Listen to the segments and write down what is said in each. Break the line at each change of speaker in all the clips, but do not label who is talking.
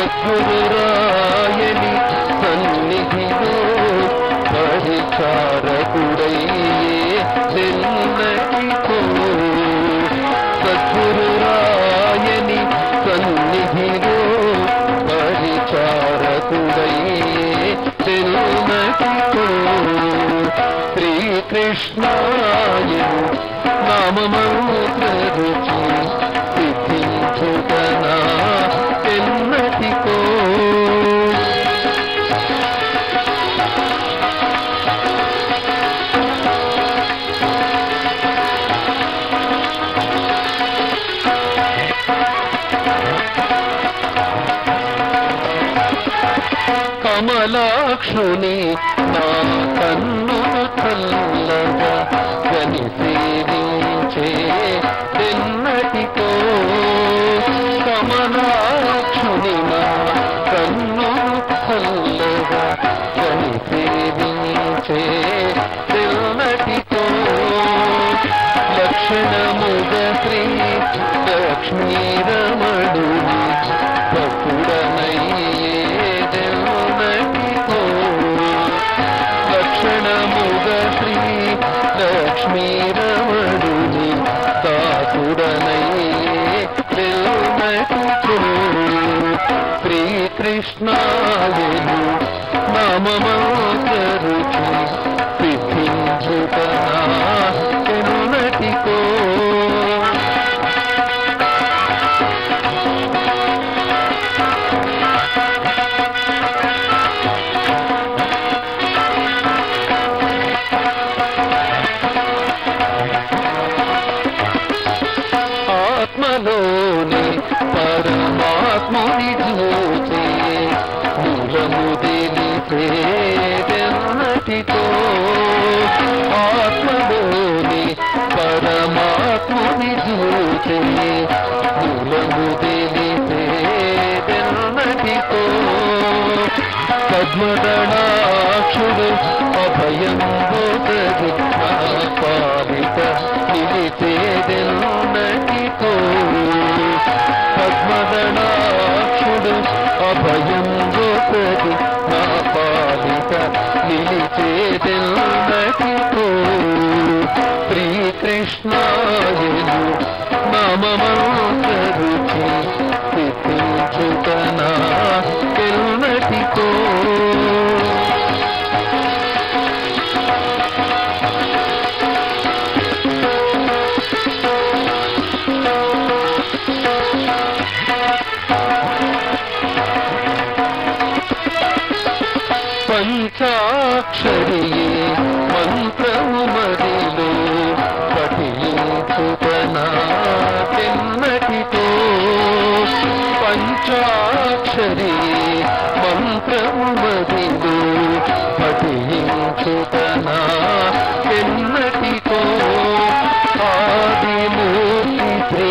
సద్గురురాయని సన్నిధిలో పరిచారకుడయ్యే తెల్లటితో సద్గురురాయని సన్నిధిలో పరిచారకుడయ్యే తెల్లటితో శ్రీకృష్ణాయను నామమంత్ర రుచి సిద్ధించుటనా ఎన్నటికో కమలాక్షుని నా కన్ను చల్లగా గని సేవించే ఎన్నటికో కమలాక్షుని నా కన్ను చల్లగా గని సేవించే ఎన్నటికో లక్షణముగ శ్రీ లక్ష్మీరమణుని భక్తుడనయ్యేదెన్నటికో లక్షణముగ శ్రీ లక్ష్మీరమణుని దాసుడనయ్యేదెన్నటికో శ్రీకృష్ణాయను నామమాతరుచి సిద్ధించుతనా ఎన్నటికో ఆత్మలోని పరమాత్ముని చూసే మూలము తెలిసేదెన్నటితో ఆత్మలోని పరమాత్ముని చూసే మూలము తెలిసేదెన్నటితో పద్మదళాక్షుడు అభయం బోధగు పాలిత నిలిచేదెన్నటితో పద్మదళాక్షుడు అభయం బోధగు నా పాలిత నిలిచేదెన్నటితో శ్రీకృష్ణాయను నామమంత్రుచి స్థితించుతనా ఎన్నటితో పంచాక్షరియే మంత్రము మదిలో పఠించుతనా ఎన్నటితో పంచాక్షరియే మంత్రము మదిలో పఠించుతనా ఎన్నటితో ఆదిమూర్తి శ్రీ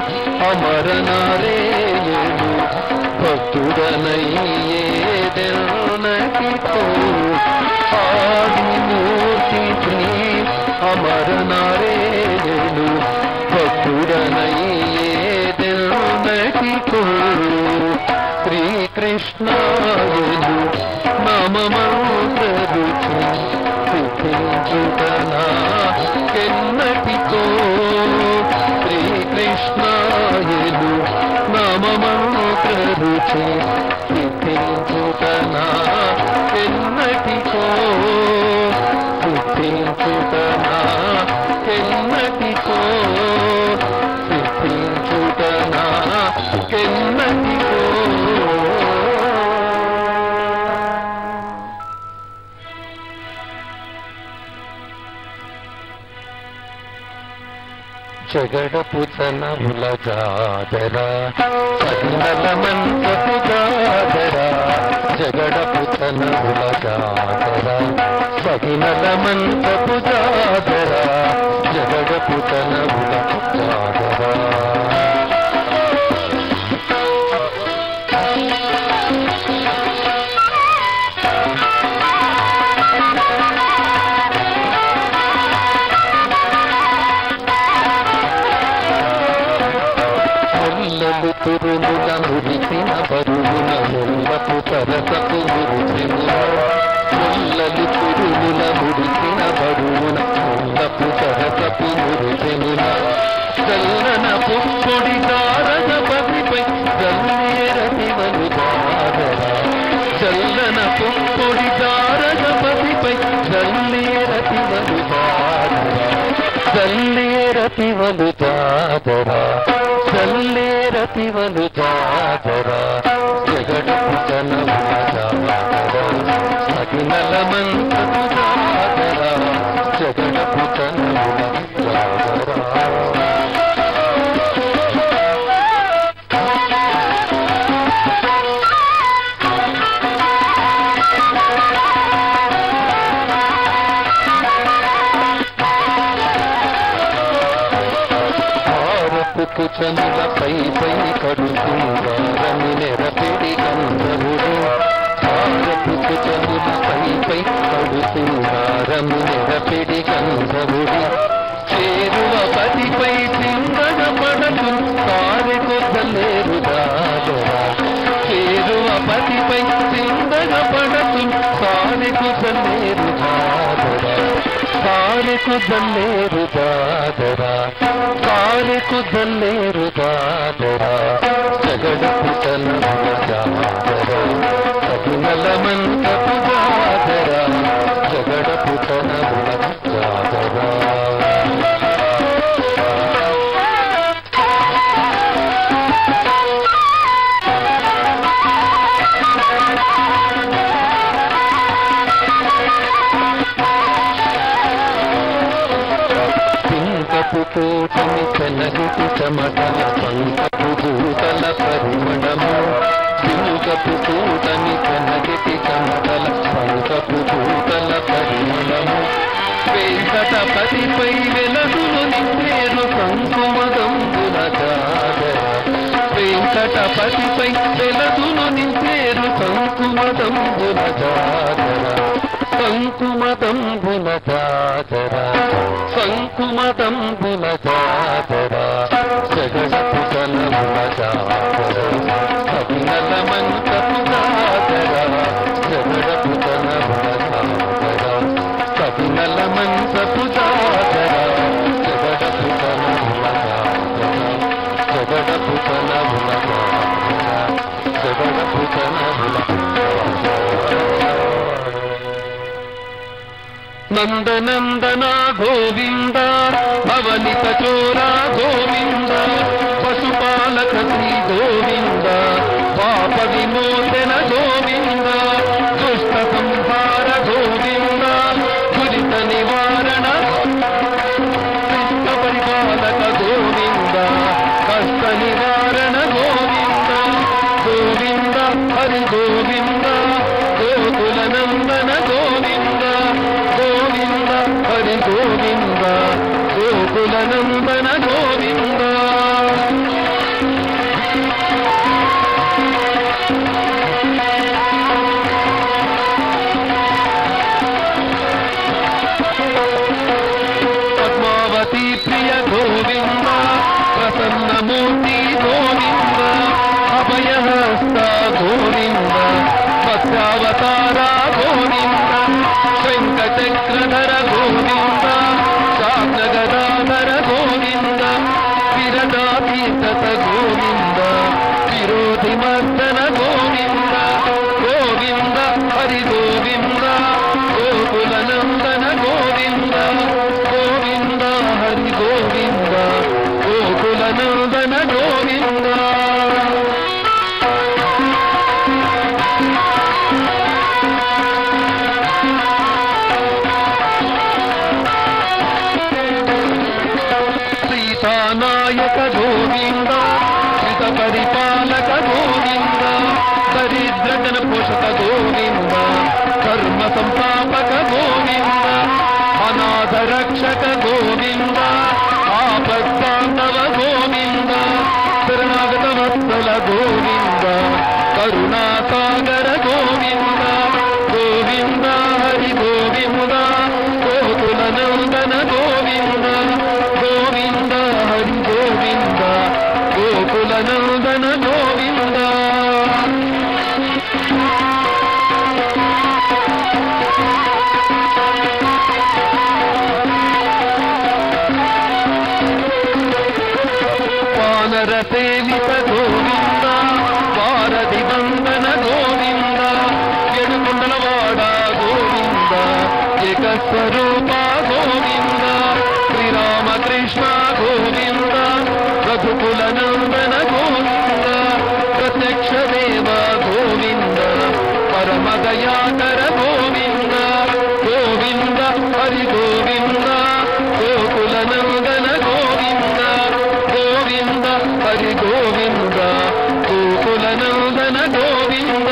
అమరనారేయుడు భక్తుడనయ్యేదెన్నటితో ఆదిమూర్తి శ్రీ అమరనారేయుడు భక్తుడనయ్యేదెన్నటితో శ్రీకృష్ణాయుడు నామమంత్రుచి సిద్ధించుటనా ఎన్నటితో శ్రీకృష్ణాయుడు నామమంత్రుచి సిద్ధించుటనా ఎన్నటితో సిద్ధించుటనా ఎన్నటితో సిద్ధించుటనా ఎన్నటితో జగడపు చనముల జాదర పదినల మంత్రపు జాదర జగడపు చనముల జాదర పదినల మంత్రపు జాదర జగడపు చనముల జాదర ముల్లలు తురుముల మురిసిన బరువున సరసపు మురుచెముల ముల్లలు కురుముల ముడిసిన బరువున ముల్లపు సరసపు మురుచెముల చల్లన పుప్పొడి దారద పతిపై జల్లేరటి మనుదారరా చల్లన పుప్పొడి దారద పతిపై జల్లేరటి మనుదారరా చల్లేరతి వలు జాదరా చల్లేరతి వలు జాదరా జగడపు జనముల జాదరా అగినల మంత్రపు జాదరా జగడపు జనముల జాదరా భారపుకు చనుల పై పై కడుతుందారని నెరపెడి గంధముడు భారపుకు చనుల పై పై కడుతుందారము నెరపెడి గంధముడు చేరువ పదిపై చిందన పడకు కారెకొద్దలేరు దాదరా చేరువ పదిపై చిందన పడకు కారెకొద్దలేరు దాదరా కారెకు దల్లేరు దాదరా కారెకు దల్లేరు దాదరా జగడపు తనముల జాదరా అభినల మంతపు జాదరా జగడపు తనముల జాదరా పింకపు కోటమి చెనగిటి చెమటల పంకపు దూతల పరిమళము పింకపు కూటమి చెనగిటి చెమటల పంకపు దూతల పరిమళము వెంకటపతిపై వెలదులు నింపేరు సంకుమదంబుల జాగర వెంకటపతిపై వెలదులు నింపేరు సంకుమదంబుల జాగర సంకుమదంబుల జాగర సంకుమదంబుల జాగర జగడపు కలముల జాగర అభినల మంతపు జాగర జగడపు కలముల జాగర కవినల మంతపు జాగర జగడపు కలముల జాగర జగడపు కలముల జాగర జగడపు కలముల నందనందన గోవింద భవనిత చోర గోవింద పశుపాలక శ్రీ గోవింద పాప విమోచన గోవింద దుష్ట సంహార గోవింద దురిత నివారణ కృష్ణ పరిపాలక గోవింద కష్ట నివారణ గోవింద గోవింద హరి గోవింద గోకుల నందన గోవింద గోవింద హరి గోవింద గోకుల నందన గోవింద పద్మావతి ప్రియ గోవింద ప్రసన్నమూర్తి గోవింద అభయహస్త గోవింద మత్స్యావతార గోవింద శంఖచక్రధర గోవింద శాంతగదాధర గోవింద విరదాతీత గోవింద విరోధి మర్దన గోవింద గోవింద హరి గోవింద గోకుల నందన గోవింద గోవింద హరి గోవింద గోకుల నందన గోవింద సీతానాయక గోవింద శ్రిత పరిపాలక గోవింద దరిద్ర జన పోషక గోవింద కర్మ సంస్థాపక గోవింద అనాథ రక్షక గోవింద ఆపత్తాండవ గోవింద శరణాగత వత్సల గోవింద కరుణాసాగర గోవింద గోవింద హరి గోవింద గోకుల నందన గోవింద గోవింద హరి గోవింద గోకుల నందన గోవింద వానర సేవిత గోవింద వారధి వందన గోవింద ఎడుకుండలవాడ గోవింద ఏకస్వరూప గోవింద శ్రీరామకృష్ణ గోవింద రఘుకుల నందన గోవింద ప్రత్యక్ష దేవ గోవింద పరమ దయాకర గోవింద గోవింద హరి గోవింద గోకుల నందన గోవింద గోవింద హరి గోవింద గోకుల నందన గోవింద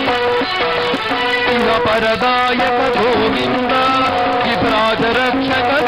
ఇహ పరదాయక గోవింద విభ్రాజ రక్షక